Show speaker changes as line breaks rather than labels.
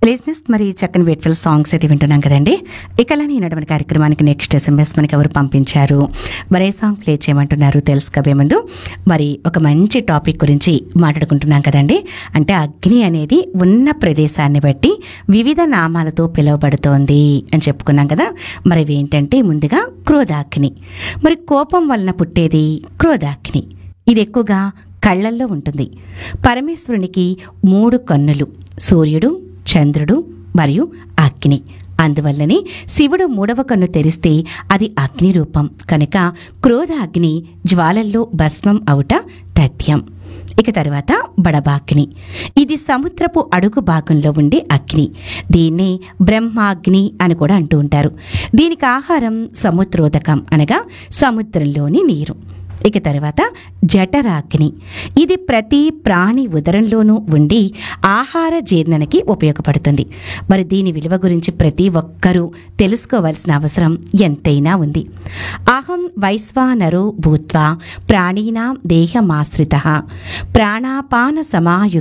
లిజినెస్ మరి చక్కని బ్యూటిఫుల్ సాంగ్స్ అయితే వింటున్నాం కదండి ఇకలానే ఈనాటి కార్యక్రమానికి నెక్స్ట్ ఎస్ఎంఎస్ మనకి ఎవరు పంపించారు మరి ఏ సాంగ్ ప్లే చేయమంటున్నారు తెలుసుకోబోయే ముందు మరి ఒక మంచి టాపిక్ గురించి మాట్లాడుకుంటున్నాం కదండి అంటే అగ్ని అనేది ఉన్న ప్రదేశాన్ని బట్టి వివిధ నామాలతో పిలువబడుతోంది అని చెప్పుకున్నాం కదా మరి ఇవి ఏంటంటే ముందుగా క్రోధాగ్ని మరి కోపం వలన పుట్టేది క్రోధాగ్ని ఇది ఎక్కువగా కళ్ళల్లో ఉంటుంది పరమేశ్వరునికి మూడు కన్నులు సూర్యుడు చంద్రుడు మరియు అగ్ని అందువల్లనే శివుడు మూడవ కన్ను తెరిస్తే అది అగ్ని రూపం కనుక క్రోధ అగ్ని జ్వాలల్లో భస్మం అవుట తథ్యం ఇక తర్వాత బడబాగ్ని ఇది సముద్రపు అడుగు భాగంలో ఉండే అగ్ని దీన్నే బ్రహ్మాగ్ని అని కూడా అంటూ ఉంటారు దీనికి ఆహారం సముద్రోదకం అనగా సముద్రంలోని నీరు ఇక తర్వాత జఠరాగ్ని ఇది ప్రతి ప్రాణి ఉదరంలోనూ ఉండి ఆహార జీర్ణనకి ఉపయోగపడుతుంది మరి దీని విలువ గురించి ప్రతి ఒక్కరూ తెలుసుకోవాల్సిన అవసరం ఎంతైనా ఉంది అహం వైశ్వానరో భూత్వా ప్రాణీనాం దేహమాశ్రిత ప్రాణాపాన సమాయు